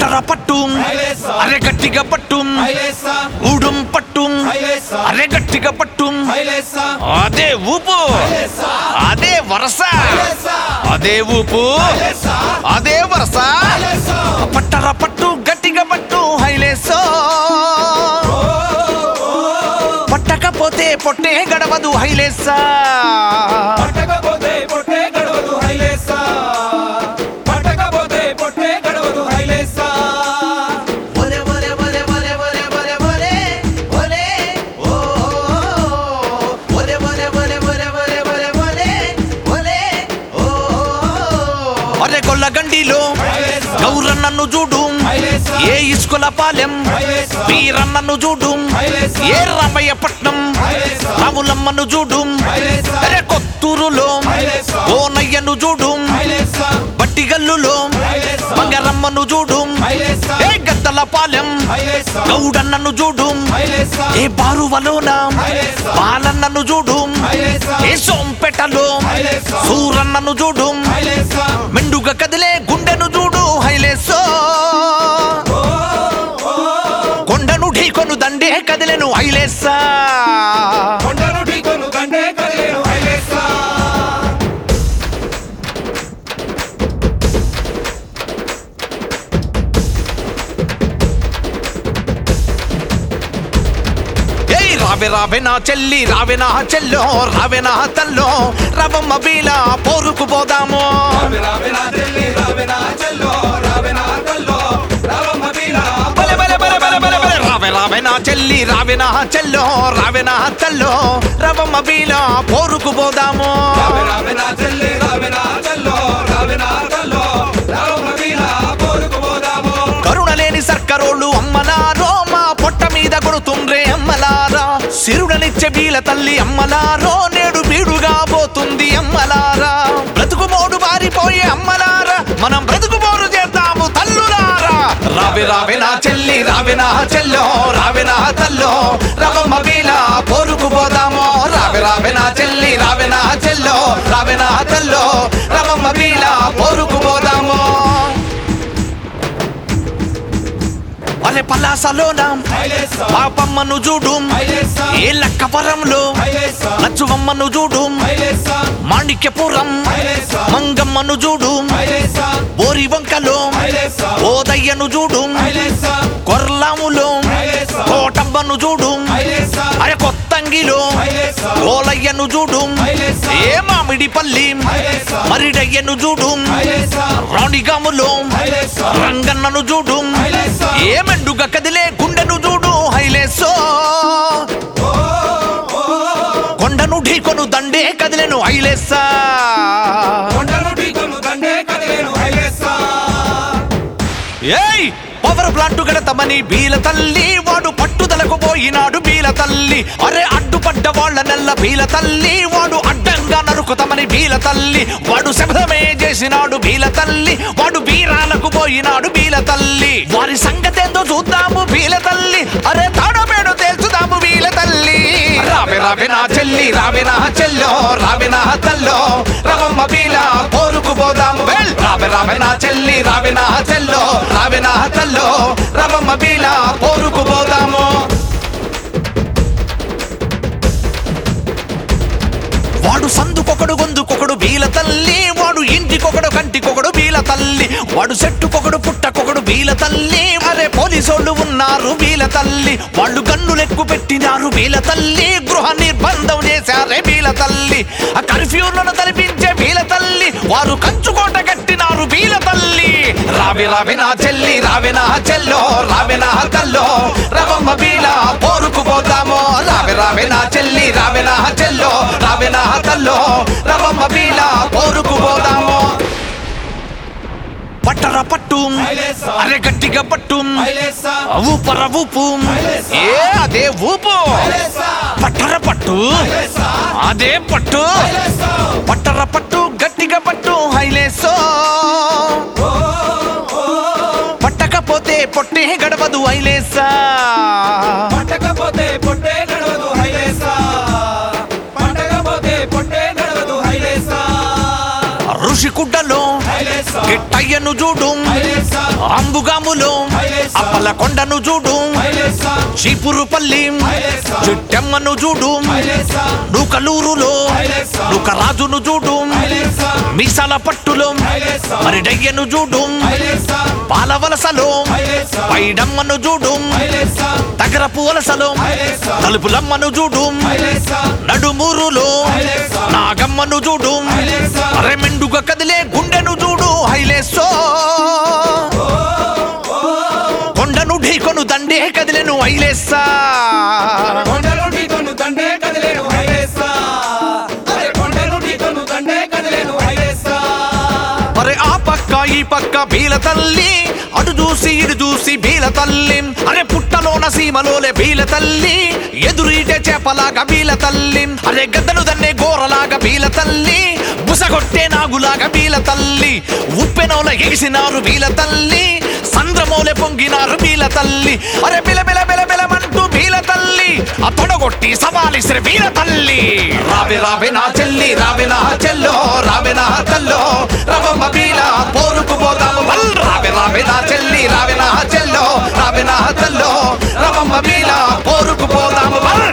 పట్టర పట్టు హైలేసా. అరే గట్టిగా పట్టు హైలేసా ఊడుం పట్టు హైలేసా అరే గట్టిగా పట్టు హైలేసా అదే ఊపు హైలేసా అదే వరస హైలేసా అదే ఊపు హైలేసా అదే వరస హైలేసా పట్టర పట్టు గట్టిగా పట్టు హైలేసో పట్టకపోతే పొట్టే గడవదు హైలేసా పట్టకపోతే పొట్టే గడవదు హైలేసా పట్టకపోతే పొట్టే గడవదు హైలేసా ఒలే ఒలే ఒలే ఒలే ఒలే ఒలే ఒలే ఒలే ఓ ఒలే ఒలే ఒలే ఒలే ఒలే ఒలే ఒలే ఒలే ఓ అరే గొల్లగండిలో గౌరన్నను చూడు హైలేసా ఏ ఇస్కుల పాలెం హైలేసా వీరన్నను చూడు హైలేసా ఏ రామయ్య పట్నం హైలేసా రాములమ్మను చూడు హైలేసా అరే కొత్తూరులో హైలేసా ఓనయ్యను చూడు హైలేసా బట్టిగల్లులో హైలేసా బంగారమ్మను చూడు హైలేసా ఏ గద్దల పాలెం హైలేసా గౌడన్నను చూడు హైలేసా ఏ బారువలోన హైలేసా బాలన్నను చూడు హైలేసా ఏ సోంపేటలో హైలేసా సూరన్నను చూడు హైలేసా మెండుగా కదిలే గుండెను చూడు హైలేసో కొండను ఢీకొను దండే కదిలేను హైలేసా కొండను ఢీకొను దండే కదిలేను హైలేసా ఏయ్ రావే రావే నా చెల్లి రావే నా చెల్లో రావే నా తల్లో రవమ్మ బీల పోరుకు పోదాము రావే రావే నా చెల్లి రావే నా చెల్లో రావే నా తల్లో రావమ్మ వీర బలే బలే బలే బలే బలే బలే రావే రావే నా చెల్లి రావే నా చెల్లో రావే నా తల్లో రవమ్మ బీల పోరుకు పోదాము రావే రావే నా చెల్లి రావే నా చెల్లో రావే నా తల్లో రావమ్మ వీర పోరుకు పోదాము కరుణలేని సర్కరోళ్ళు అమ్మలారో మా పొట్ట మీద కొడుతుండ్రే అమ్మలారా సిరుడనిచ్చే బీల తల్లి అమ్మలారో నేడు బీడుగా పోతుంది అమ్మలారా బ్రతుకు మోడు బారిపోయే అమ్మలారా మనం బ్రతుకు మోడు చేద్దాము తల్లులారా రావే రావే నా చెల్లి రావే నా చెల్లో రావే నా తల్లో రవమ్మ బీల పోరుకు పోదాము రావే రావే నా చెల్లి రావే నా చెల్లో రావే నా తల్లో రవమ్మ బీల పోరుకు పోదాము అరే పలాసలోనా హైలేసా పాపమ్మను చూడు హైలేసా ఏ లక్కవరంలో హైలేసా లచ్చువమ్మను చూడు హైలేసా మాణిక్యపురం హైలేసా మంగమ్మను చూడు హైలేసా బోరి వంకలో హైలేసా ఓదయ్యను చూడు హైలేసా కొర్లాములో హైలేసా కోటమ్మను చూడు హైలేసా అరే కొత్తంగిలో హైలేసా ఓలయ్యను చూడు హైలేసా ఏ మామిడి పల్లి హైలేసా మరిడయ్యను చూడు హైలేసా రాణిగాములో హైలేసా రంగన్నను చూడు హైలేసా ఏ మెండుగా కదిలే గుండెను చూడు హైలేసో కొండను ఢీకొను దండే కదిలేను హైలేసా కొండను ఢీకొను దండే కదిలేను హైలేసా ఏయ్ పవర్ ప్లాంట్ గడతమని బీల తల్లి వాడు పట్టుదలకు పోయినాడు బీల తల్లి అరే అడ్డుపడ్డ వాళ్ళ నెల్ల బీల తల్లి వాడు అడ్డంగా నరుకుతామని బీల తల్లి వాడు శబ్దమే చేసినాడు బీల తల్లి వాడు బీరాలకు పోయినాడు బీల తల్లి వారి సంగతేందో చూద్దాము బీల తల్లి అరే తాడమేడు తేల్చుదాము బీల తల్లి రావే రావే నా చెల్లి రావే నా చెల్లో రావే నా తల్లో రవమ్మ బీల పోరుకు పోదాము వెల్ రావే రావే నా చెల్లి రావే నా చెల్లో రావే నా తల్లో రవమ్మ బీల పోరుకు పోదాము వాడు సందుకొకడు గొందుకొకడు బీల తల్లి వాడు ఇంటికొకడు కంటికొకడు బీల తల్లి వాడు చెట్టుకొకడు పుట్టకొకడు బీల తల్లి అరే పోలీసోళ్ళు ఉన్నారు బీల తల్లి వాళ్ళు గన్నులెక్కు పెట్టినారు బీల తల్లి గృహ నిర్బంధం చేశారే బీల తల్లి ఆ కర్ఫ్యూలను తలపించే బీల తల్లి వారు కంచుకోట కట్టినారు బీల తల్లి రావి రావి నా చెల్లి రావి నా చెల్లో రావి నా తల్లో రవమ్మ బీల పోరుకు పోతాము రావి రావి నా చెల్లి రావి నా చెల్లో రావి నా తల్లో రవమ్మ బీల పోరుకు పోదాము పట్టర పట్టు హైలేసా. అరే గట్టిగా పట్టు హైలేసా ఊపర ఊపు హైలేసా. ఏ అదే ఊపు హైలేసా పట్టర పట్టు హైలేసా అదే పట్టు హైలేసా పట్టర పట్టు గట్టిగా పట్టు హైలేసో పట్టకపోతే పొట్టే గడవదు హైలేసా పట్టకపోతే పొట్టే గడవదు హైలేసా పట్టకపోతే పొట్టే గడవదు హైలేసా ఋషి ఆకుడ్డలో హైలేసా గిట్టయ్యను చూడు హైలేసా అంబుగాములో అప్పల కొండను చూడు హైలేసా చీపురుపల్లి హైలేసా చిట్టెమ్మను చూడు హైలేసా నూకలూరులో హైలేసా నూకరాజును చూడు హైలేసా మీసాల పట్టులో హైలేసా మరి డయ్యను చూడు హైలేసా పాలవలసలో హైలేసా పైడమ్మను చూడు హైలేసా తగరపు వలసలో హైలేసా తలుపులమ్మను చూడు హైలేసా నడుమూరులో హైలేసా నాగమ్మను చూడు హైలేసా అరెమెండుగా కదిలే గుండెను చూడు హైలేసో కొండను ఢీకొను దండే కదిలేను హైలేసా కొండలు ఢీకొను దండే కదిలేను హైలేసా అరే కొండలు ఢీకొను దండే కదిలేను హైలేసా మరి ఆ పక్క ఈ పక్క బీల తల్లి అటు చూసి ఇటు చూసి బీల తల్లి అరే పుట్టలోన సీమలోలే బీల తల్లి ఎదురీటే చేపలాగా బీల తల్లి అరే గద్దలు దన్నే గోరలాగా బీల తల్లి బుసగొట్టే నాగులాగా బీల తల్లి ఉప్పెనోల ఎగిసినారు బీల తల్లి సంద్రమోలే పొంగినారు బీల తల్లి అరే బిల బిల బిల బిలమంటూ బీల తల్లి ఆ తొడగొట్టి సవాలిసిరి బీల తల్లి రావే రావే నా చెల్లి రావే నా చెల్లో రావే నా తల్లో రవమ్మ బీల పోరుకు పోదాము వల్ రావే రావే నా చెల్లి రావే నా చెల్లో రావే నా తల్లో రవమ్మ బీల పోరుకు పోదాము వల్